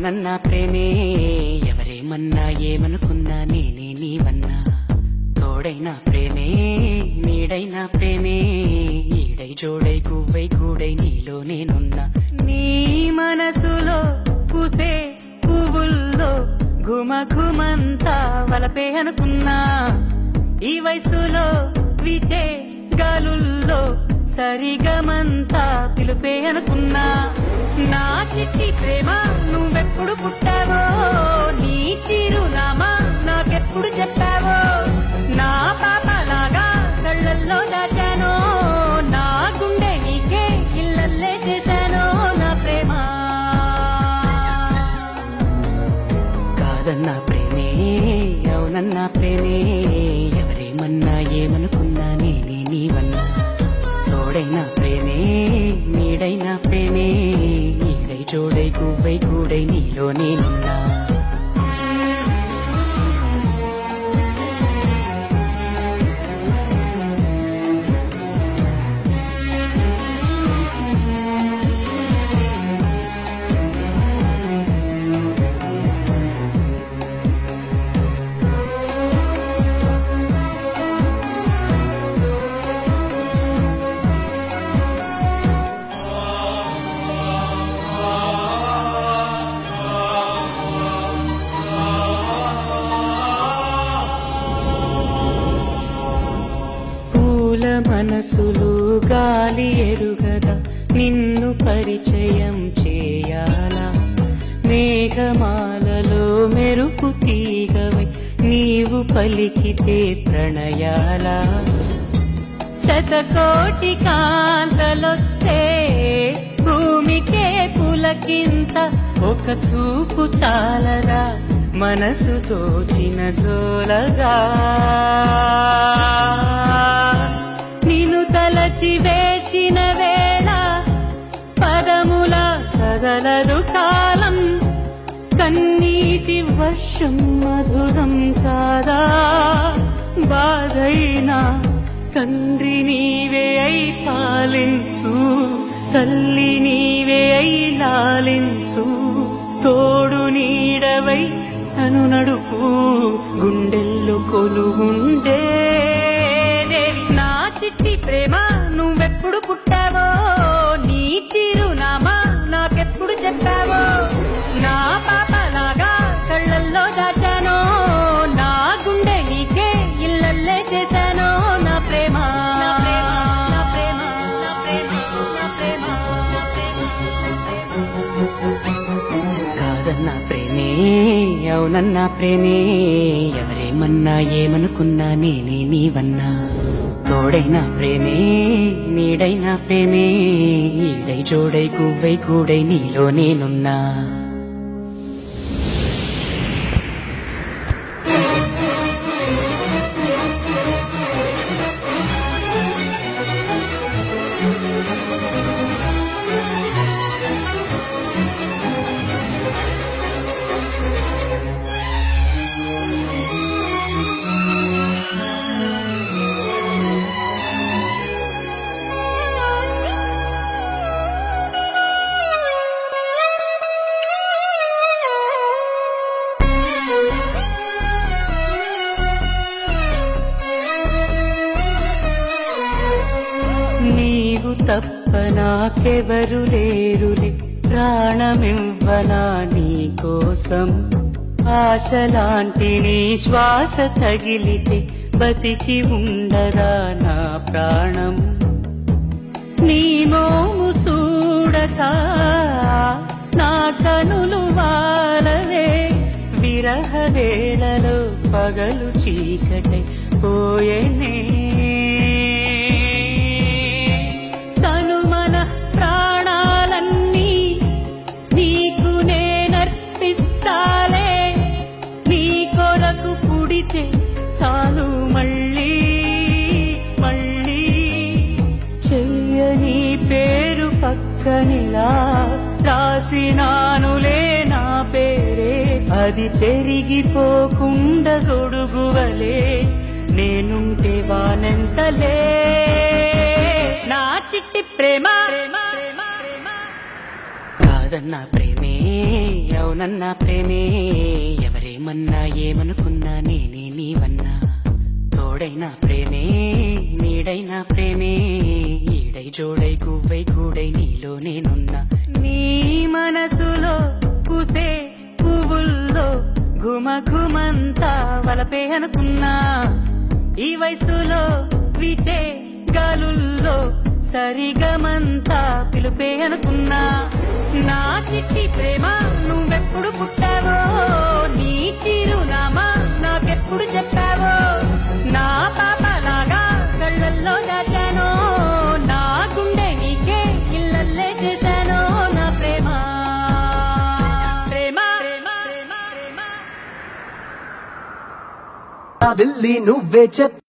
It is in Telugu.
అవునన్నా ప్రేమే ఎవరేమన్నా ఏమనుకున్నా నేనే నీవన్నా తోడైనా ప్రేమే నీడైనా ప్రేమే ఈడై జోడై కువ్వై కూడై నీలో నేనున్నా నీ మనసులో పూసే పువ్వుల్లో ఘుమ ఘుమంతా వలపే అనుకున్నా ఈ వయసులో విచే గాలుల్లో సరిగమంతా పిలుపే అనుకున్నా నా చిట్టి ప్రేమ నువ్వెప్పుడు పుట్టావో నీ చిరునామా నాకెప్పుడు చెప్పావో నా పాపలాగా కళ్ళల్లో దాచానో నా గుండె నీకే ఇళ్ళల్లే చేశానో నా ప్రేమ కాదన్నా ప్రేమే అవునన్నా ప్రేమే ఎవరేమన్నా ఏమనుకున్నా నేనే నీవన్నా తోడైనా ప్రేమే నీడైనా ప్రేమే ఈడై జోడై కువ్వై కూడై నీలో నేనున్నా పూల మనసులు గాలి ఎరుగదా నిన్ను పరిచయం చేయాలా మేఘమాలలో మెరుపు తీగవై నీవు పలికితే ప్రణయాలా శతకోటి కాంతలొస్తే భూమికే పులకింత ఒక చూపు చాలదా మనసు తోచిన జోలగా నిన్ను తలచి వేచిన వేళ పదముల కదలదు కాలం కన్నీటి వర్షం మధురం కాదా బాధైనా తండ్రి నీవే అయి పాలించు తల్లి నీవే అయి లాలించు తోడు నీడవై తను నడుపు గుండెల్లో కొలుగుండే దేవి నా చిట్టి ప్రేమ నువ్వెప్పుడు పుట్టావో నీ చిరునామా నాకెప్పుడు చెప్పావో నా పాపలాగా కళ్ళల్లో దాచానో నా గుండె నీకే ఇళ్ళల్లే చేశానో నా ప్రేమ నా ప్రేమ నా ప్రేమ నా ప్రేమ నా ప్రేమ కాదన్నా ప్రేమే అవునన్నా ప్రేమే ఎవరేమన్నా ఏమనుకున్నా నేనే నీవన్నా తోడైనా ప్రేమే నీడైనా ప్రేమే ఈడై జోడై కువ్వై కూడై నీలో నేనున్నా నీవు తప్ప నాకెవరు లేరులే ప్రాణమివ్వనా నీ కోసం ఆశలాంటి నీ శ్వాస తగిలితే బతికి ఉండదా నా ప్రాణం నీ మోము చూడక నా కనులు వాలవే విరహ వేళలో పగలు చీకటై పోయేనే తను మన ప్రాణాలన్నీ నీకు నేనర్పిస్తాలే నీ కొరకు పుడితే చాలు మళ్ళీ మళ్ళీ చెయ్యని పేరు పక్కనిలా రాసినానులే నా పేరే అది చెరిగిపోకుండా గొడుగువలే నేనుంటే వానెంతలే నా చిట్టి ప్రేమ కాదన్నా ప్రేమే అవునన్నా ప్రేమే ఎవరేమన్నా ఏమనుకున్నా నేనే నీవన్నా తోడైన ప్రేమే నీడైన ప్రేమే ఈడై జోడై గువ్వై కూడై నీలో నేనున్నా నీ మనసులో పూసే పువ్వుల్లో ఘుమ ఘుమంతా వలపే అనుకున్నా ఈ వయసులో విచే గాలుల్లో సరిగమంతా పిలుపే అనుకున్నా నా చిట్టి ప్రేమ నువ్వెప్పుడు పుట్టావో నీ చిరునామా నాకెప్పుడు చెప్పావో నా పాపలాగా కళ్ళల్లో దాచానో నా గుండె నీకే ఇళ్ళల్లే చేశానో నా ప్రేమ ప్రేమ ప్రేమ ప్రేమ ప్రేమ వెళ్ళి నువ్వే చెప్